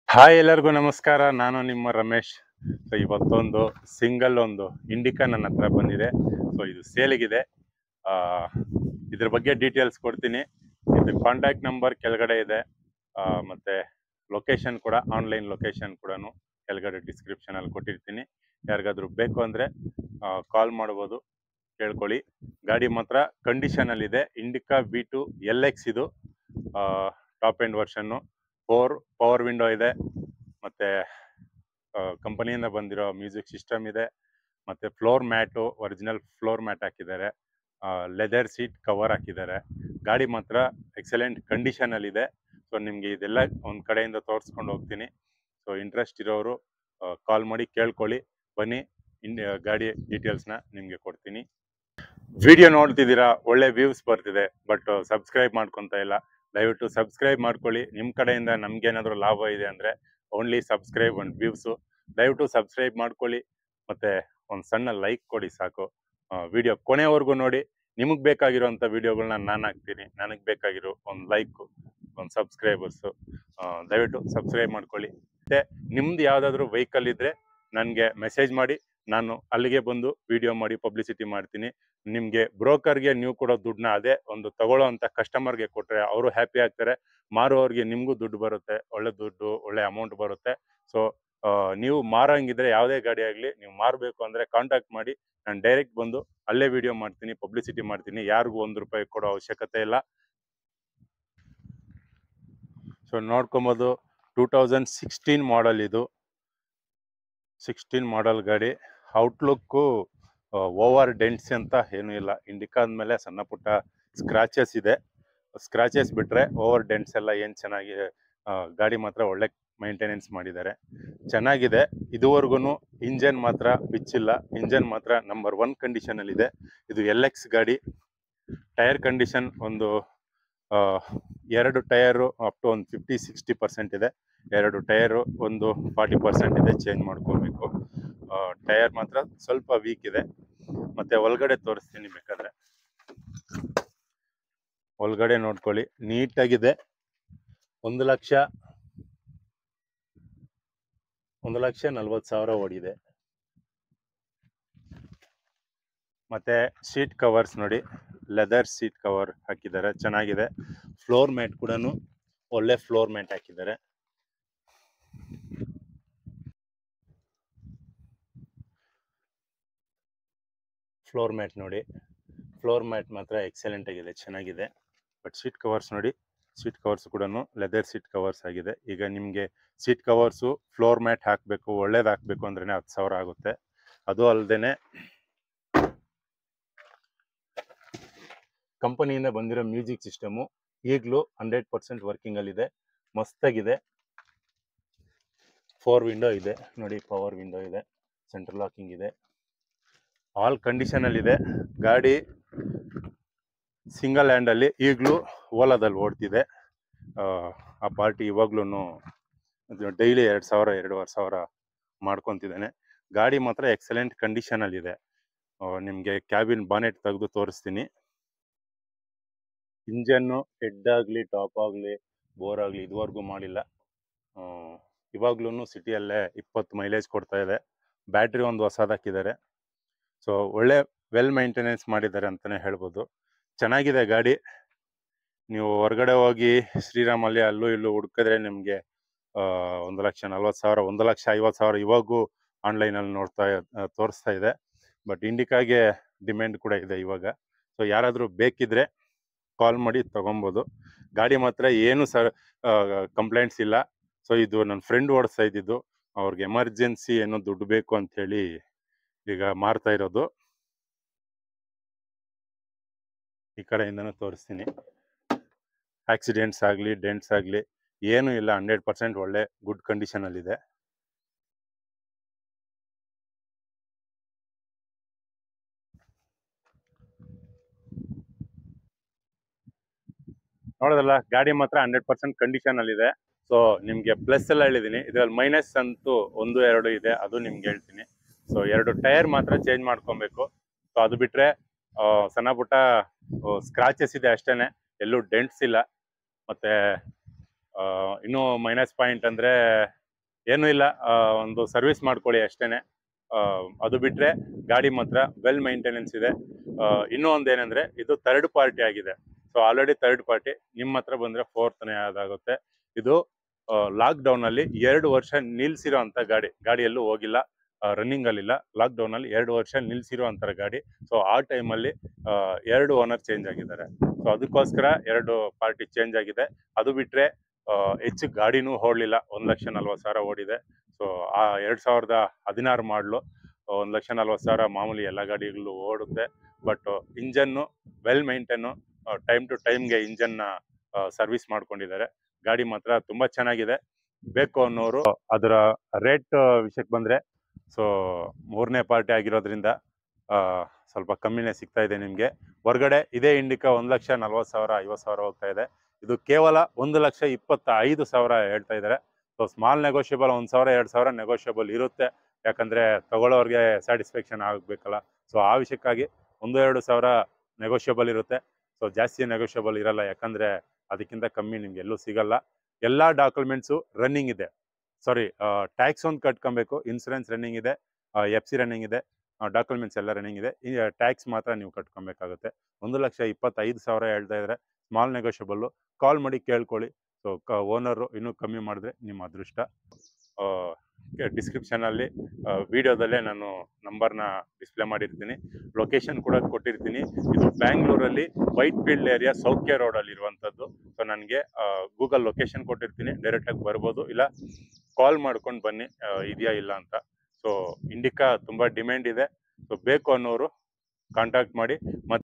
hi ಎಲ್ಲರಿಗೂ ನಮಸ್ಕಾರ ನಾನು ನಿಮ್ಮ ರಮೇಶ್ ಸೊ ಇವತ್ತೊಂದು ಸಿಂಗಲ್ ಒಂದು ಇಂಡಿಕಾ ನನ್ನ ಹತ್ರ ಬಂದಿದೆ ಸೊ ಇದು ಸೇಲಿಗಿದೆ ಆ, ಇದ್ರ ಬಗ್ಗೆ ಡೀಟೇಲ್ಸ್ ಕೊಡ್ತೀನಿ ಇದು ಕಾಂಟ್ಯಾಕ್ಟ್ ನಂಬರ್ ಕೆಳಗಡೆ ಇದೆ ಆ, ಮತ್ತೆ ಲೊಕೇಶನ್ ಕೂಡ ಆನ್ಲೈನ್ ಲೊಕೇಶನ್ ಕೂಡ ಕೆಳಗಡೆ ಡಿಸ್ಕ್ರಿಪ್ಷನ್ ಅಲ್ಲಿ ಕೊಟ್ಟಿರ್ತೀನಿ ಯಾರಿಗಾದ್ರೂ ಬೇಕು ಅಂದ್ರೆ ಕಾಲ್ ಮಾಡ್ಬೋದು ಕೇಳ್ಕೊಳ್ಳಿ ಗಾಡಿ ಮಾತ್ರ ಕಂಡೀಷನ್ ಅಲ್ಲಿ ಇದೆ Indica V two L X ಇದು ಟಾಪ್ ಎಂಡ್ ವರ್ಷನ್ನು ಫೋರ್ ಪವರ್ ವಿಂಡೋ ಇದೆ ಮತ್ತೆ ಕಂಪನಿಯಿಂದ ಬಂದಿರೋ ಮ್ಯೂಸಿಕ್ ಸಿಸ್ಟಮ್ ಇದೆ ಮತ್ತೆ floor mat original floor mat ಹಾಕಿದ್ದಾರೆ ಲೆದರ್ ಸೀಟ್ ಕವರ್ ಹಾಕಿದ್ದಾರೆ ಗಾಡಿ ಮಾತ್ರ ಎಕ್ಸಲೆಂಟ್ ಕಂಡೀಷನ್ ಅಲ್ಲಿ ಇದೆ ಸೊ ನಿಮ್ಗೆ ಇದೆಲ್ಲ ಒಂದ್ ಕಡೆಯಿಂದ ತೋರಿಸ್ಕೊಂಡು ಹೋಗ್ತೀನಿ ಸೊ ಇಂಟ್ರೆಸ್ಟ್ ಇರೋರು ಕಾಲ್ ಮಾಡಿ ಕೇಳ್ಕೊಳ್ಳಿ ಬನ್ನಿ ಇನ್ ಗಾಡಿ ಡೀಟೇಲ್ಸ್ನ ನಿಮಗೆ ಕೊಡ್ತೀನಿ ವಿಡಿಯೋ ನೋಡ್ತಿದ್ದೀರಾ ಒಳ್ಳೆ ವ್ಯೂಸ್ ಬರ್ತಿದೆ ಬಟ್ ಸಬ್ಸ್ಕ್ರೈಬ್ ಮಾಡ್ಕೊಂತ ಇಲ್ಲ ದಯವಿಟ್ಟು ಸಬ್ಸ್ಕ್ರೈಬ್ ಮಾಡ್ಕೊಳ್ಳಿ ನಿಮ್ಮ ಕಡೆಯಿಂದ ನಮ್ಗೇನಾದರೂ ಲಾಭ ಇದೆ ಅಂದರೆ ಓನ್ಲಿ ಸಬ್ಸ್ಕ್ರೈಬ್ ಒಂದು ವ್ಯೂಸು ದಯವಿಟ್ಟು ಸಬ್ಸ್ಕ್ರೈಬ್ ಮಾಡ್ಕೊಳ್ಳಿ ಮತ್ತೆ ಒಂದು ಸಣ್ಣ ಲೈಕ್ ಕೊಡಿ ಸಾಕು ವಿಡಿಯೋ ಕೊನೆವರೆಗೂ ನೋಡಿ ನಿಮಗೆ ಬೇಕಾಗಿರೋಂಥ ವಿಡಿಯೋಗಳನ್ನ ನಾನು ಹಾಕ್ತೀನಿ ನನಗೆ ಬೇಕಾಗಿರೋ ಒಂದು ಲೈಕು ಒಂದು ಸಬ್ಸ್ಕ್ರೈಬರ್ಸು ದಯವಿಟ್ಟು ಸಬ್ಸ್ಕ್ರೈಬ್ ಮಾಡ್ಕೊಳ್ಳಿ ಮತ್ತೆ ನಿಮ್ದು ಯಾವುದಾದ್ರೂ ವೆಹಿಕಲ್ ಇದ್ದರೆ ನನಗೆ ಮೆಸೇಜ್ ಮಾಡಿ ನಾನು ಅಲ್ಲಿಗೆ ಬಂದು ವಿಡಿಯೋ ಮಾಡಿ ಪಬ್ಲಿಸಿಟಿ ಮಾಡ್ತೀನಿ ನಿಮಗೆ ಬ್ರೋಕರ್ಗೆ ನೀವು ಕೊಡೋ ದುಡ್ಡನ್ನ ಅದೇ ಒಂದು ತಗೊಳ್ಳೋ ಅಂತ ಕಸ್ಟಮರ್ಗೆ ಕೊಟ್ಟರೆ ಅವರು ಹ್ಯಾಪಿ ಆಗ್ತಾರೆ ಮಾರುವವ್ರಿಗೆ ನಿಮಗೂ ದುಡ್ಡು ಬರುತ್ತೆ ಒಳ್ಳೆ ದುಡ್ಡು ಒಳ್ಳೆ ಅಮೌಂಟ್ ಬರುತ್ತೆ ಸೊ ನೀವು ಮಾರೋಂಗಿದ್ರೆ ಯಾವುದೇ ಗಾಡಿ ಆಗಲಿ ನೀವು ಮಾರಬೇಕು ಅಂದರೆ ಕಾಂಟ್ಯಾಕ್ಟ್ ಮಾಡಿ ನಾನು ಡೈರೆಕ್ಟ್ ಬಂದು ಅಲ್ಲೇ ವಿಡಿಯೋ ಮಾಡ್ತೀನಿ ಪಬ್ಲಿಸಿಟಿ ಮಾಡ್ತೀನಿ ಯಾರಿಗೂ ಒಂದು ರೂಪಾಯಿ ಕೊಡೋ ಅವಶ್ಯಕತೆ ಇಲ್ಲ ಸೊ ನೋಡ್ಕೊಬೋದು ಟೂ ತೌಸಂಡ್ ಸಿಕ್ಸ್ಟೀನ್ ಮಾಡಲ್ ಇದು ಸಿಕ್ಸ್ಟೀನ್ ಮಾಡಲ್ ಗಾಡಿ ಔಟ್ಲುಕ್ಕು ಓವರ್ ಡೆಂಟ್ಸ್ ಅಂತ ಏನೂ ಇಲ್ಲ ಇಂಡಿಕಾ ಅಂದಮೇಲೆ ಸಣ್ಣ ಪುಟ್ಟ ಸ್ಕ್ರಾಚಸ್ ಇದೆ ಸ್ಕ್ರಾಚಸ್ ಬಿಟ್ರೆ ಓವರ್ ಡೆಂಟ್ಸ್ ಎಲ್ಲ ಏನು ಚೆನ್ನಾಗಿ ಆ, ಗಾಡಿ ಮಾತ್ರ ಒಳ್ಳೆ ಮೈಂಟೆನೆನ್ಸ್ ಮಾಡಿದ್ದಾರೆ ಚೆನ್ನಾಗಿದೆ ಇದುವರೆಗೂ ಇಂಜನ್ ಮಾತ್ರ ಬಿಚ್ಚಿಲ್ಲ ಇಂಜನ್ ಮಾತ್ರ ನಂಬರ್ ಒನ್ ಕಂಡೀಷನಲ್ಲಿ ಇದೆ ಇದು ಎಲ್ ಎಕ್ಸ್ ಗಾಡಿ ಟೈರ್ ಕಂಡೀಷನ್ ಒಂದು ಆ, ಎರಡು ಟೈರು ಅಪ್ ಟು ಒಂದು ಫಿಫ್ಟಿ ಸಿಕ್ಸ್ಟಿ ಪರ್ಸೆಂಟ್ ಇದೆ ಎರಡು ಟೈರು ಒಂದು ಫಾರ್ಟಿ ಪರ್ಸೆಂಟ್ ಇದೆ ಚೇಂಜ್ ಮಾಡ್ಕೋಬೇಕು ಟೈರ್ ಮಾತ್ರ ಸ್ವಲ್ಪ ವೀಕ್ ಇದೆ ಮತ್ತೆ ಒಳಗಡೆ ತೋರಿಸ್ತೀನಿ ಬೇಕಾದ್ರೆ ಒಳಗಡೆ ನೋಡ್ಕೊಳ್ಳಿ ನೀಟಾಗಿದೆ ಒಂದು ಲಕ್ಷ ಒಂದು ಲಕ್ಷ ನಲ್ವತ್ತು ಸಾವಿರ ಓಡಿದೆ ಮತ್ತೆ ಸೀಟ್ ಕವರ್ಸ್ ನೋಡಿ ಲೆದರ್ ಸೀಟ್ ಕವರ್ ಹಾಕಿದ್ದಾರೆ ಚೆನ್ನಾಗಿದೆ ಫ್ಲೋರ್ ಮ್ಯಾಟ್ ಕೂಡ ಒಳ್ಳೆ ಫ್ಲೋರ್ ಮ್ಯಾಟ್ ಹಾಕಿದ್ದಾರೆ ಫ್ಲೋರ್ ಮ್ಯಾಟ್ ನೋಡಿ ಫ್ಲೋರ್ ಮ್ಯಾಟ್ ಮಾತ್ರ ಎಕ್ಸಲೆಂಟ್ ಆಗಿದೆ ಚೆನ್ನಾಗಿದೆ ಬಟ್ ಸೀಟ್ ಕವರ್ಸ್ ನೋಡಿ ಸೀಟ್ ಕವರ್ಸ್ ಕೂಡ ಲೆದರ್ ಸೀಟ್ ಕವರ್ಸ್ ಆಗಿದೆ ಈಗ ನಿಮಗೆ ಸೀಟ್ ಕವರ್ಸು ಫ್ಲೋರ್ ಮ್ಯಾಟ್ ಹಾಕಬೇಕು ಒಳ್ಳೇದು ಹಾಕಬೇಕು ಅಂದ್ರೆ ಹತ್ತು ಸಾವಿರ ಆಗುತ್ತೆ ಅದು ಅಲ್ಲದೆ ಕಂಪನಿಯಿಂದ ಬಂದಿರೋ ಮ್ಯೂಸಿಕ್ ಸಿಸ್ಟಮು ಈಗಲೂ ಹಂಡ್ರೆಡ್ ಪರ್ಸೆಂಟ್ ವರ್ಕಿಂಗಲ್ಲಿದೆ ಮಸ್ತಾಗಿದೆ ಫೋರ್ ವಿಂಡೋ ಇದೆ ನೋಡಿ ಪವರ್ ವಿಂಡೋ ಇದೆ ಸೆಂಟ್ರಲ್ ಲಾಕಿಂಗ್ ಇದೆ ಆಲ್ ಕಂಡೀಷನಲ್ಲಿದೆ ಗಾಡಿ ಸಿಂಗಲ್ ಹ್ಯಾಂಡಲ್ಲಿ ಈಗಲೂ ಓಲಾದಲ್ಲಿ ಓಡ್ತಿದೆ ಆ, ಆ ಪಾರ್ಟಿ ಇವಾಗ್ಲೂ ಡೈಲಿ ಎರಡು ಸಾವಿರ ಎರಡೂವರೆ ಸಾವಿರ ಮಾಡ್ಕೊತಿದ್ದಾನೆ ಗಾಡಿ ಮಾತ್ರ ಎಕ್ಸಲೆಂಟ್ ಕಂಡೀಷನಲ್ಲಿದೆ ನಿಮಗೆ ಕ್ಯಾಬಿನ್ ಬಾನೆಟ್ ತೆಗೆದು ತೋರಿಸ್ತೀನಿ ಇಂಜನ್ನು ಹೆಡ್ ಆಗಲಿ ಟಾಪ್ ಆಗಲಿ ಬೋರ್ ಆಗಲಿ ಇದುವರೆಗೂ ಮಾಡಿಲ್ಲ ಇವಾಗ್ಲೂ ಸಿಟಿಯಲ್ಲೇ ಇಪ್ಪತ್ತು ಮೈಲೇಜ್ ಕೊಡ್ತಾ ಇದೆ ಬ್ಯಾಟ್ರಿ ಒಂದು ಹೊಸದು ಹಾಕಿದ್ದಾರೆ ಸೊ ಒಳ್ಳೆ ವೆಲ್ ಮೈಂಟೆನೆನ್ಸ್ ಮಾಡಿದ್ದಾರೆ ಅಂತಲೇ ಹೇಳ್ಬೋದು ಚೆನ್ನಾಗಿದೆ ಗಾಡಿ ನೀವು ಹೊರಗಡೆ ಹೋಗಿ ಶ್ರೀರಾಮಲ್ಲಿ ಅಲ್ಲೂ ಇಲ್ಲೂ ಹುಡುಕಿದ್ರೆ ನಿಮಗೆ ಒಂದು ಲಕ್ಷ ನಲ್ವತ್ತು ಸಾವಿರ ಒಂದು ಲಕ್ಷ ಐವತ್ತು ಸಾವಿರ ಇವಾಗೂ ಆನ್ಲೈನಲ್ಲಿ ನೋಡ್ತಾ ಆ, ತೋರಿಸ್ತಾ ಇದೆ ಬಟ್ ಇಂಡಿಕಾಗೆ ಡಿಮ್ಯಾಂಡ್ ಕೂಡ ಇದೆ ಇವಾಗ ಸೊ ಯಾರಾದರೂ ಬೇಕಿದ್ರೆ ಕಾಲ್ ಮಾಡಿ ತಗೊಬೋದು ಗಾಡಿ ಮಾತ್ರ ಏನು ಸರ್ ಕಂಪ್ಲೇಂಟ್ಸ್ ಇಲ್ಲ ಸೊ ಇದು ನನ್ನ ಫ್ರೆಂಡ್ ಓಡಿಸ್ತಾ ಇದ್ದಿದ್ದು ಅವ್ರಿಗೆ ಎಮರ್ಜೆನ್ಸಿ ಏನೋ ದುಡ್ಡು ಬೇಕು ಅಂತ ಹೇಳಿ ಈಗ ಮಾರ್ತಾ ಇರೋದು ಈ ಕಡೆಯಿಂದನೂ ತೋರಿಸ್ತೀನಿ ಆಕ್ಸಿಡೆಂಟ್ಸ್ ಆಗಲಿ ಡೆಂಟ್ಸ್ ಆಗಲಿ ಏನೂ ಇಲ್ಲ ಹಂಡ್ರೆಡ್ ಪರ್ಸೆಂಟ್ ಒಳ್ಳೆ ಗುಡ್ ಕಂಡೀಷನಲ್ಲಿದೆ ನೋಡೋದಲ್ಲ ಗಾಡಿ ಮಾತ್ರ ಹಂಡ್ರೆಡ್ ಪರ್ಸೆಂಟ್ ಕಂಡೀಷನ್ ಅಲ್ಲಿ ಇದೆ ಸೊ ನಿಮ್ಗೆ ಪ್ಲಸ್ ಎಲ್ಲ ಹೇಳಿದೀನಿ ಇದ್ರಲ್ಲಿ ಮೈನಸ್ ಅಂತೂ ಒಂದು ಎರಡು ಇದೆ ಅದು ನಿಮ್ಗೆ ಹೇಳ್ತೀನಿ ಸೊ ಎರಡು ಟೈರ್ ಮಾತ್ರ ಚೇಂಜ್ ಮಾಡ್ಕೊಬೇಕು ಸೊ ಅದು ಬಿಟ್ರೆ ಆ, ಸಣ್ಣ ಪುಟ್ಟ ಸ್ಕ್ರಾಚಸ್ ಇದೆ ಅಷ್ಟೇನೆ ಎಲ್ಲೂ ಡೆಂಟ್ಸ್ ಇಲ್ಲ ಮತ್ತೆ ಆ, ಇನ್ನೂ ಮೈನಸ್ ಪಾಯಿಂಟ್ ಅಂದ್ರೆ ಏನೂ ಇಲ್ಲ ಆ, ಒಂದು ಸರ್ವಿಸ್ ಮಾಡ್ಕೊಳ್ಳಿ ಅಷ್ಟೇನೆ ಆ, ಅದು ಬಿಟ್ರೆ ಗಾಡಿ ಮಾತ್ರ ವೆಲ್ ಮೈಂಟೆನೆನ್ಸ್ ಇದೆ ಆ, ಇನ್ನೂ ಒಂದೇನೆಂದ್ರೆ ಇದು ಥರ್ಡ್ ಪಾರ್ಟಿ ಆಗಿದೆ ಸೊ ಆಲ್ರೆಡಿ ಥರ್ಡ್ ಪಾರ್ಟಿ ನಿಮ್ಮ ಹತ್ರ ಬಂದ್ರೆ ಫೋರ್ತ್ನೇ ಅದಾಗುತ್ತೆ ಇದು ಲಾಕ್ ಡೌನ್ ಅಲ್ಲಿ ಎರಡು ವರ್ಷ ನಿಲ್ಸಿರೋ ಅಂತ ಗಾಡಿ ಗಾಡಿ ಎಲ್ಲೂ ಹೋಗಿಲ್ಲ ರನ್ನಿಂಗ್ ಅಲ್ಲಿಲ್ಲ ಲಾಕ್ ಡೌನ್ ಅಲ್ಲಿ ಎರಡು ವರ್ಷ ನಿಲ್ಸಿರೋ ಅಂತರ ಗಾಡಿ ಸೊ ಆ ಟೈಮಲ್ಲಿ ಎರಡು ಓನರ್ ಚೇಂಜ್ ಆಗಿದ್ದಾರೆ ಸೊ ಅದಕ್ಕೋಸ್ಕರ ಎರಡು ಪಾರ್ಟಿ ಚೇಂಜ್ ಆಗಿದೆ ಅದು ಬಿಟ್ರೆ ಆ, ಹೆಚ್ಚು ಗಾಡಿನೂ ಓಡಲಿಲ್ಲ ಒಂದ್ ಲಕ್ಷ ನಲ್ವತ್ತು ಸಾವಿರ ಓಡಿದೆ ಸೊ ಆ ಎರಡ್ ಸಾವಿರದ ಹದಿನಾರು ಮಾಡಲು ಒಂದ್ ಲಕ್ಷ ನಲ್ವತ್ತು ಸಾವಿರ ಮಾಮೂಲಿ ಎಲ್ಲ ಗಾಡಿಗಳು ಓಡುತ್ತೆ ಬಟ್ ಇಂಜನ್ನು ವೆಲ್ ಮೈಂಟೇನು ಟೈಮ್ ಟು ಟೈಮ್ಗೆ ಇಂಜನ್ನ ಸರ್ವಿಸ್ ಮಾಡ್ಕೊಂಡಿದ್ದಾರೆ ಗಾಡಿ ಮಾತ್ರ ತುಂಬಾ ಚೆನ್ನಾಗಿದೆ ಬೇಕು ಅನ್ನೋರು ಅದರ ರೇಟ್ ವಿಷಯಕ್ಕೆ ಬಂದ್ರೆ ಸೊ ಮೂರನೇ ಪಾರ್ಟಿ ಆಗಿರೋದ್ರಿಂದ ಆ, ಸ್ವಲ್ಪ ಕಮ್ಮಿನೇ ಸಿಗ್ತಾ ಇದೆ ನಿಮಗೆ ಹೊರಗಡೆ ಇದೇ ಇಂಡಿಕಾ ಒಂದು ಲಕ್ಷ ನಲ್ವತ್ತು ಸಾವಿರ ಐವತ್ತು ಸಾವಿರ ಹೋಗ್ತಾ ಇದೆ ಇದು ಕೇವಲ ಒಂದು ಲಕ್ಷ ಇಪ್ಪತ್ತ ಐದು ಸಾವಿರ ಹೇಳ್ತಾ ಇದ್ದಾರೆ ಸೊ ಸ್ಮಾಲ್ ನೆಗೋಷಿಯಬಲ್ ಒಂದು ಸಾವಿರ ಎರಡು ಸಾವಿರ ನೆಗೋಷಿಯಬಲ್ ಇರುತ್ತೆ ಯಾಕಂದ್ರೆ ತಗೊಳ್ಳೋರಿಗೆ ಸ್ಯಾಟಿಸ್ಫ್ಯಾಕ್ಷನ್ ಆಗಬೇಕಲ್ಲ ಸೊ ಆ ವಿಷಯಕ್ಕಾಗಿ ಒಂದು ಎರಡು ಸಾವಿರ ನೆಗೋಷಿಯಬಲ್ ಇರುತ್ತೆ ಸೊ ಜಾಸ್ತಿ ನೆಗೋಷಿಯಬಲ್ ಇರಲ್ಲ ಯಾಕಂದ್ರೆ ಅದಕ್ಕಿಂತ ಕಮ್ಮಿ ನಿಮ್ಗೆ ಎಲ್ಲೂ ಸಿಗಲ್ಲ ಎಲ್ಲ ಡಾಕ್ಯುಮೆಂಟ್ಸು ರನ್ನಿಂಗ್ ಇದೆ ಸಾರಿ ಟ್ಯಾಕ್ಸ್ ಒಂದು ಕಟ್ಕೊಬೇಕು ಇನ್ಸೂರೆನ್ಸ್ ರನ್ನಿಂಗ್ ಇದೆ ಎಫ್ ಸಿ ರನ್ನಿಂಗ್ ಇದೆ ಡಾಕ್ಯುಮೆಂಟ್ಸ್ ಎಲ್ಲ ರನ್ನಿಂಗ್ ಇದೆ ಟ್ಯಾಕ್ಸ್ ಮಾತ್ರ ನೀವು ಕಟ್ಕೊಬೇಕಾಗುತ್ತೆ ಒಂದು ಲಕ್ಷ ಇಪ್ಪತ್ತೈದು ಸಾವಿರ ಹೇಳ್ತಾ ಇದ್ದಾರೆ ಸ್ಮಾಲ್ ನೆಗೋಷಿಯಬಲ್ಲು ಕಾಲ್ ಮಾಡಿ ಕೇಳ್ಕೊಳ್ಳಿ ಸೊ ಕ ಓನರು ಇನ್ನೂ ಕಮ್ಮಿ ಮಾಡಿದ್ರೆ ನಿಮ್ಮ ಅದೃಷ್ಟ ಡಿಸ್ಕ್ರಿಪ್ಷನಲ್ಲಿ ವಿಡಿಯೋದಲ್ಲೇ ನಾನು ನಂಬರ್ನ ಡಿಸ್ಪ್ಲೇ ಮಾಡಿರ್ತೀನಿ ಲೊಕೇಶನ್ ಕೂಡ ಕೊಟ್ಟಿರ್ತೀನಿ ಇದು ಬ್ಯಾಂಗ್ಳೂರಲ್ಲಿ ವೈಟ್ ಫೀಲ್ಡ್ ಏರಿಯಾ ಸೌಖ್ಯ ರೋಡಲ್ಲಿ ಇರುವಂಥದ್ದು ಸೊ ನನಗೆ ಗೂಗಲ್ ಲೊಕೇಶನ್ ಕೊಟ್ಟಿರ್ತೀನಿ ಡೈರೆಕ್ಟಾಗಿ ಬರ್ಬೋದು ಇಲ್ಲ ಕಾಲ್ ಮಾಡ್ಕೊಂಡು ಬನ್ನಿ ಆ, ಇದೆಯಾ ಇಲ್ಲ ಅಂತ ಸೊ ಇಂಡಿಕಾ ತುಂಬ ಡಿಮ್ಯಾಂಡ್ ಇದೆ ಸೊ ಬೇಕು ಅನ್ನೋರು ಕಾಂಟ್ಯಾಕ್ಟ್ ಮಾಡಿ ಮತ್ತು